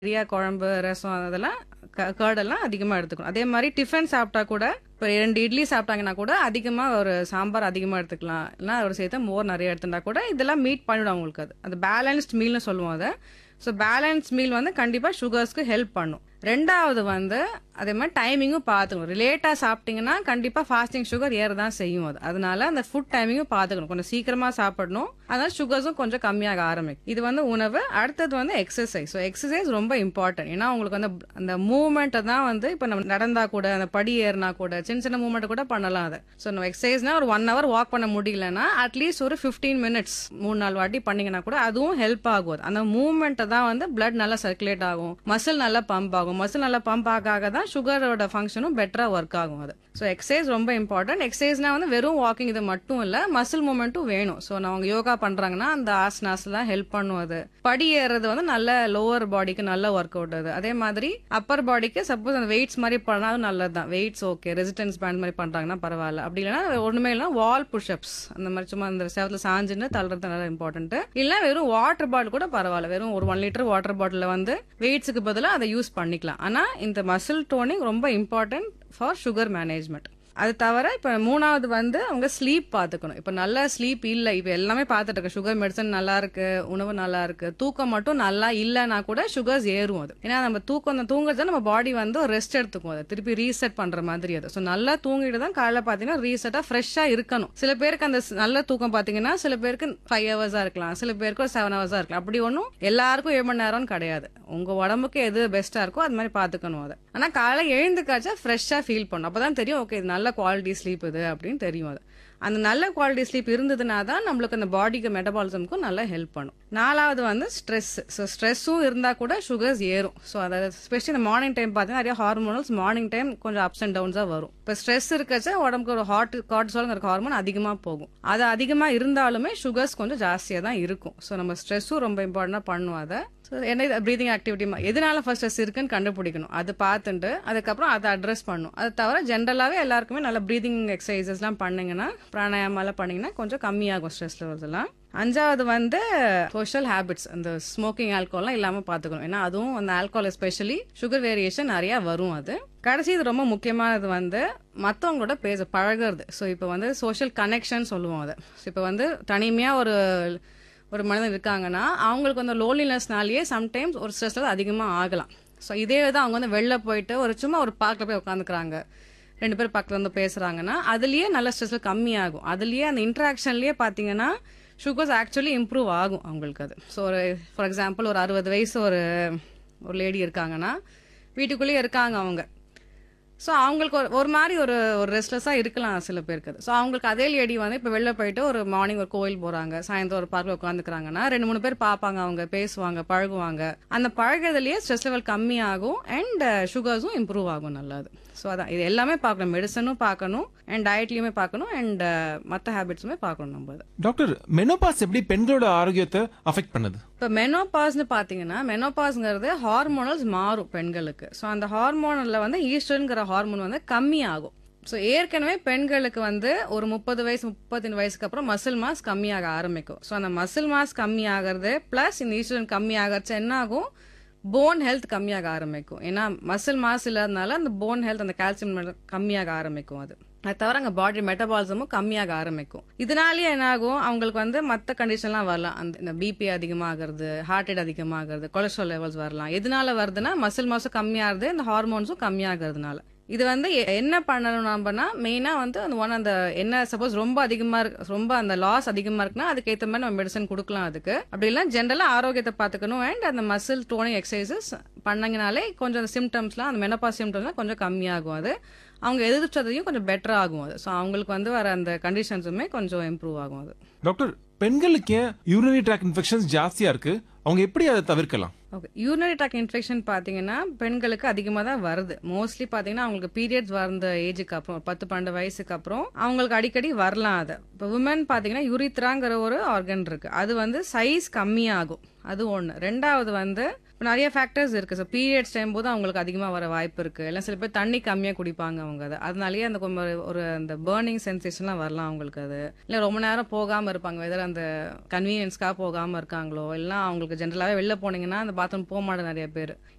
நிறையா குழம்பு ரசம் அதெல்லாம் க- கேர்டெல்லாம் அதிகமாக எடுத்துக்கணும் அதே மாதிரி டிஃபன் சாப்பிட்டா கூட இப்போ ரெண்டு இட்லி சாப்பிட்டாங்கன்னா கூட அதிகமாக ஒரு சாம்பார் அதிகமாக எடுத்துக்கலாம் இல்லைன்னா அதோட சேர்த்து மோர் நிறைய எடுத்துட்டா கூட இதெல்லாம் மீட் பண்ணிவிடும் அவங்களுக்கு அது அது பேலன்ஸ்ட் மீல்னு சொல்லுவோம் அதை ஸோ பேலன்ஸ் மீல் வந்து கண்டிப்பாக சுகர்ஸ்க்கு ஹெல்ப் பண்ணும் ரெண்டாவது வந்து அதே மாதிரி டைமிங்கும் பார்த்துக்கணும் லேட்டாக சாப்பிட்டீங்கன்னா கண்டிப்பாக ஃபாஸ்டிங் சுகர் ஏற தான் செய்யும் அது அதனால அந்த ஃபுட் டைமிங்கும் பார்த்துக்கணும் கொஞ்சம் சீக்கிரமாக சாப்பிடணும் அதனால சுகர்ஸும் கொஞ்சம் கம்மியாக ஆரம்பிக்கும் இது வந்து உணவு அடுத்தது வந்து எக்ஸசைஸ் ஸோ எக்ஸசைஸ் ரொம்ப இம்பார்ட்டன்ட் ஏன்னா உங்களுக்கு வந்து அந்த மூவ்மெண்ட்டை தான் வந்து இப்போ நம்ம நடந்தா கூட அந்த படி ஏறினா கூட சின்ன சின்ன மூவ்மெண்ட் கூட பண்ணலாம் அதை ஸோ நம்ம எக்ஸசைஸ்னா ஒரு ஒன் ஹவர் வாக் பண்ண முடியலன்னா அட்லீஸ்ட் ஒரு ஃபிஃப்டீன் மினிட்ஸ் மூணு நாலு வாட்டி பண்ணீங்கன்னா கூட அதுவும் ஹெல்ப் ஆகும் அது. அந்த மூவ்மெண்ட்டை தான் வந்து blood நல்லா சர்க்குலேட் ஆகும் மசில் நல்லா பம்ப் ஆகும் மசில் நல்லா பம்ப் ஆக ஆக தான் சுகரோட ஃபங்க்ஷனும் பெட்டராக ஒர்க் ஆகும் அது ஸோ எக்ஸசைஸ் ரொம்ப இம்பார்ட்டன்ட் எக்ஸசைஸ்னா வந்து வெறும் வாக்கிங் இது மட்டும் இல்லை மசில் மூமெண்ட்டும் வேணும் ஸோ அவங்க யோகா பண்றாங்கன்னா அந்த ஆசனாஸ்லாம் ஹெல்ப் பண்ணும் அது படி ஏறுறது வந்து நல்ல லோவர் பாடிக்கு நல்ல ஒர்க் அவுட் அது அதே மாதிரி அப்பர் பாடிக்கு சப்போஸ் அந்த வெயிட்ஸ் மாதிரி பண்ணாலும் நல்லது தான் வெயிட்ஸ் ஓகே ரெசிஸ்டன்ஸ் பேண்ட் மாதிரி பண்றாங்கன்னா பரவாயில்ல அப்படி இல்லைன்னா ஒண்ணுமே இல்லைனா வால் புஷ்அப்ஸ் அந்த மாதிரி சும்மா அந்த செவத்துல சாஞ்சுன்னு தள்ளுறது நல்லா இம்பார்ட்டன்ட் இல்ல வெறும் வாட்டர் பாட்டில் கூட பரவாயில்ல வெறும் ஒரு ஒன் லிட்டர் வாட்டர் பாட்டில் வந்து வெயிட்ஸுக்கு பதிலாக அதை யூஸ் பண்ணிக்கலாம் ஆனா இந்த மசில் டோனிங் ரொம்ப இம்பார்ட்டன்ட் ஃபார் சுகர் மேனேஜ்மெண்ட் அது தவிர இப்போ மூணாவது வந்து அவங்க ஸ்லீப் பார்த்துக்கணும் இப்போ நல்ல ஸ்லீப் இல்லை இப்போ எல்லாமே பார்த்துட்டு இருக்கு சுகர் மெடிசன் நல்லா இருக்கு உணவு நல்லா இருக்கு தூக்கம் மட்டும் நல்லா இல்லைன்னா கூட சுகர்ஸ் ஏறும் அது ஏன்னா நம்ம தூக்கம் தூங்குறது நம்ம பாடி வந்து ஒரு ரெஸ்ட் எடுத்துக்கும் அதை திருப்பி ரீசெட் பண்ற மாதிரி அது ஸோ நல்லா தூங்கிட்டு தான் காலைல பார்த்தீங்கன்னா ரீசெட்டாக ஃப்ரெஷ்ஷாக இருக்கணும் சில பேருக்கு அந்த ஸ்- நல்ல தூக்கம் பார்த்தீங்கன்னா சில பேருக்கு ஃபைவ் ஹவர்ஸாக இருக்கலாம் சில பேருக்கு ஒரு செவன் ஹவர்ஸாக இருக்கலாம் அப்படி ஒன்றும் எல்லாருக்கும் ஏழு மணி நேரம்னு கிடையாது உங்க உடம்புக்கு எது பெஸ்ட்டாக இருக்கோ அது மாதிரி பார்த்துக்கணும் அதை ஆனால் காலை எழுந்துக்காச்சா ஃப்ரெஷ்ஷாக ஃபீல் பண்ணும் அப்பதான் தெரியும் ஓகே இது நல்ல குவாலிட்டி ஸ்லீப் இது அப்படின்னு தெரியும் அது அந்த நல்ல குவாலிட்டி ஸ்லீப் இருந்ததுனா தான் நம்மளுக்கு அந்த பாடிக்கு மெட்டபாலிசம்க்கும் நல்லா ஹெல்ப் பண்ணும் நாலாவது வந்து ஸ்ட்ரெஸ் ஸோ ஸ்ட்ரெஸ்ஸும் இருந்தால் கூட சுகர்ஸ் ஏறும் ஸோ அதாவது ஸ்பெஷலி இந்த மார்னிங் டைம் பார்த்தீங்கன்னா நிறைய ஹார்மோனல்ஸ் மார்னிங் டைம் கொஞ்சம் அப்ஸ் அண்ட் டவுன்ஸாக வரும் இப்போ ஸ்ட்ரெஸ் இருக்கச்சா உடம்புக்கு ஒரு ஹார்ட் கார்டிசால்ங்கிற ஹார்மோன் அதிகமாக போகும் அது அதிகமாக இருந்தாலுமே சுகர்ஸ் கொஞ்சம் ஜாஸ்தியாக தான் இருக்கும் ஸோ நம்ம ஸ்ட்ரெஸ்ஸும் ரொம்ப இம்பார்ட்டண்டாக பண்ணும் அதை ஸோ என்ன ப்ரீதிங் ஆக்டிவிட்டி எதனால ஃபர்ஸ்ட் ஸ்ட்ரெஸ் இருக்குன்னு கண்டுபிடிக்கணும் அது பார்த்துட்டு அதுக்கப்புறம் அதை அட்ரஸ் பண்ணும் அது தவிர ஜென்ரலாகவே எல்லாருக்குமே நல்ல ப்ரீதிங் எக்ஸசைசஸ்லாம் பண்ணீங்கன்னா பிராணாயாமெல்லாம் பண்ணீங்கன்னா கொஞ்சம் கம்மியாகும் ஸ்ட்ரெஸ் லெவல்ஸ் எல்லாம் அஞ்சாவது வந்து சோஷியல் ஹேபிட்ஸ் அந்த ஸ்மோக்கிங் ஆல்கோல்லாம் இல்லாமல் பார்த்துக்கணும் ஏன்னா அதுவும் அந்த ஆல்கோல் எஸ்பெஷலி சுகர் வேரியேஷன் நிறையா வரும் அது கடைசி இது ரொம்ப முக்கியமானது வந்து மற்றவங்களோட பேச பழகுறது ஸோ இப்போ வந்து சோஷியல் கனெக்ஷன் சொல்லுவோம் அதை ஸோ இப்போ வந்து தனிமையாக ஒரு ஒரு மனிதன் இருக்காங்கன்னா அவங்களுக்கு அந்த லோன்லினஸ்னாலேயே சம்டைம்ஸ் ஒரு ஸ்ட்ரெஸ் அதிகமாக ஆகலாம் ஸோ இதே தான் அவங்க வந்து வெளில போயிட்டு ஒரு சும்மா ஒரு பார்க்கில் போய் உட்காந்துக்கிறாங்க ரெண்டு பேர் பக்கத்துல வந்து பேசுறாங்கன்னா அதுலயே நல்ல ஸ்ட்ரெஸ் கம்மியாகும் அதுலயே அந்த இன்ட்ராக்ஷன்லயே பாத்தீங்கன்னா சுகர்ஸ் ஆக்சுவலி இம்ப்ரூவ் ஆகும் அவங்களுக்கு அது ஸோ ஒரு ஃபார் எக்ஸாம்பிள் ஒரு அறுபது வயசு ஒரு ஒரு லேடி இருக்காங்கன்னா வீட்டுக்குள்ளேயே இருக்காங்க அவங்க ஸோ அவங்களுக்கு ஒரு ஒரு மாதிரி ஒரு ஒரு ரெஸ்ட்லெஸ்ஸாக இருக்கலாம் சில பேருக்கு அது ஸோ அவங்களுக்கு அதே லேடி வந்து இப்போ வெளில போயிட்டு ஒரு மார்னிங் ஒரு கோயில் போகிறாங்க சாயந்தரம் ஒரு பார்க்கில் உட்காந்துக்கிறாங்கன்னா ரெண்டு மூணு பேர் பார்ப்பாங்க அவங்க பேசுவாங்க பழகுவாங்க அந்த பழகுறதுலேயே ஸ்ட்ரெஸ் லெவல் கம்மியாகும் அண்ட் சுகர்ஸும் இம்ப்ரூவ் ஆகும் நல்லது ஸோ அதான் இது எல்லாமே பார்க்கணும் மெடிசனும் பார்க்கணும் அண்ட் டயட்லையுமே பார்க்கணும் அண்ட் மற்ற ஹேபிட்ஸுமே பார்க்கணும் நம்ம அதை டாக்டர் மெனோபாஸ் எப்படி பெண்களோட ஆரோக்கியத்தை அஃபெக்ட் பண்ணுது இப்போ மெனோபாஸ்னு பார்த்தீங்கன்னா மெனோபாஸ்ங்கிறது ஹார்மோனல்ஸ் மாறும் பெண்களுக்கு ஸோ அந்த ஹார்மோனில் வந்து ஈஸ்டர்ங்கிற ஹார்மோன் வந்து கம்மியாகும் ஸோ ஏற்கனவே பெண்களுக்கு வந்து ஒரு முப்பது வயசு முப்பத்தஞ்சு வயசுக்கு அப்புறம் மசில் மாஸ் கம்மியாக ஆரம்பிக்கும் ஸோ அந்த மசில் மாஸ் கம்மியாகிறது ப்ளஸ் இந்த ஈஸ்டர்ன் கம்மியாகிறச்சு என்ன ஆகும் போன் ஹெல்த் கம்மியாக ஆரம்பிக்கும் ஏன்னா மசில் மாஸ் இல்லாதனால அந்த போன் ஹெல்த் அந்த கால்சியம் கம்மியாக ஆரம்பிக்கும் அது அது தவிர அங்கே பாடி மெட்டபாலிசமும் கம்மியாக ஆரம்பிக்கும் இதனாலேயே என்ன ஆகும் அவங்களுக்கு வந்து மற்ற கண்டிஷன்லாம் வரலாம் அந்த இந்த பிபி அதிகமாகிறது ஹார்ட் ரேட் அதிகமாகிறது கொலஸ்ட்ரால் லெவல்ஸ் வரலாம் எதனால வருதுன்னா மசில் மாசம் கம்மியாகிறது இந்த ஹார்மோன்ஸும் கம்மியாகிறதுனால இது வந்து எ- என்ன பண்ணணும் நம்மனா மெயினா வந்து அந்த ஒன் அந்த என்ன சப்போஸ் ரொம்ப அதிகமா இருக்கு ரொம்ப அந்த லாஸ் அதிகமா இருக்குன்னா அதுக்கேற்ற மாதிரி நம்ம மெடிசன் கொடுக்கலாம் அதுக்கு அப்படி இல்லை ஜென்ரலா ஆரோக்கியத்தை பார்த்துக்கணும் அண்ட் அந்த மசில் டோனிங் எக்ஸசைசஸ் பண்ணீங்கனாலே கொஞ்சம் அந்த சிம்டம்ஸ்லாம் அந்த மெனப்பா சிம்டம்ஸ்லாம் கொஞ்சம் கம்மியாகும் அது அவங்க எதிர்ச்சதையும் கொஞ்சம் பெட்டர் ஆகும் அது ஸோ அவங்களுக்கு வந்து வர அந்த கண்டிஷன்ஸுமே கொஞ்சம் இம்ப்ரூவ் ஆகும் அது டாக்டர் பெண்களுக்கு ஏன் யூரினரி ட்ராக் இன்ஃபெக்ஷன்ஸ் ஜாஸ்தியா இருக்கு அவங்க எப்படி அதை தவிர்க்கலாம் ஓகே யூரினரி ட்ராக் இன்ஃபெக்ஷன் பார்த்தீங்கன்னா பெண்களுக்கு அதிகமாக தான் வருது மோஸ்ட்லி பார்த்தீங்கன்னா அவங்களுக்கு பீரியட்ஸ் வந்த ஏஜுக்கு அப்புறம் ஒரு பத்து பன்னெண்டு வயசுக்கு அப்புறம் அவங்களுக்கு அடிக்கடி வரலாம் அது இப்போ உமன் பார்த்தீங்கன்னா யூரித்ராங்கிற ஒரு ஆர்கன் இருக்கு அது வந்து சைஸ் கம்மியாகும் அது ஒன்று ரெண்டாவது வந்து இப்போ நிறைய ஃபேக்டர்ஸ் இருக்கு ஸோ பீரியட்ஸ் டைம் போது அவங்களுக்கு அதிகமாக வர வாய்ப்பு இருக்கு இல்லை சில பேர் தண்ணி கம்மியாக குடிப்பாங்க அவங்க அது அதனாலேயே அந்த கொஞ்சம் ஒரு- ஒரு அந்த பேர்னிங் சென்சேஷன்லாம் வரலாம் அவங்களுக்கு அது இல்லை ரொம்ப நேரம் போகாமல் இருப்பாங்க வெதர் அந்த கன்வீனியன்ஸ்க்காக போகாமல் இருக்காங்களோ இல்லை அவங்களுக்கு ஜென்ரலாகவே வெளில போனீங்கன்னா அந்த பாத்ரூம் போக மாட்டேன் நிறைய பேர்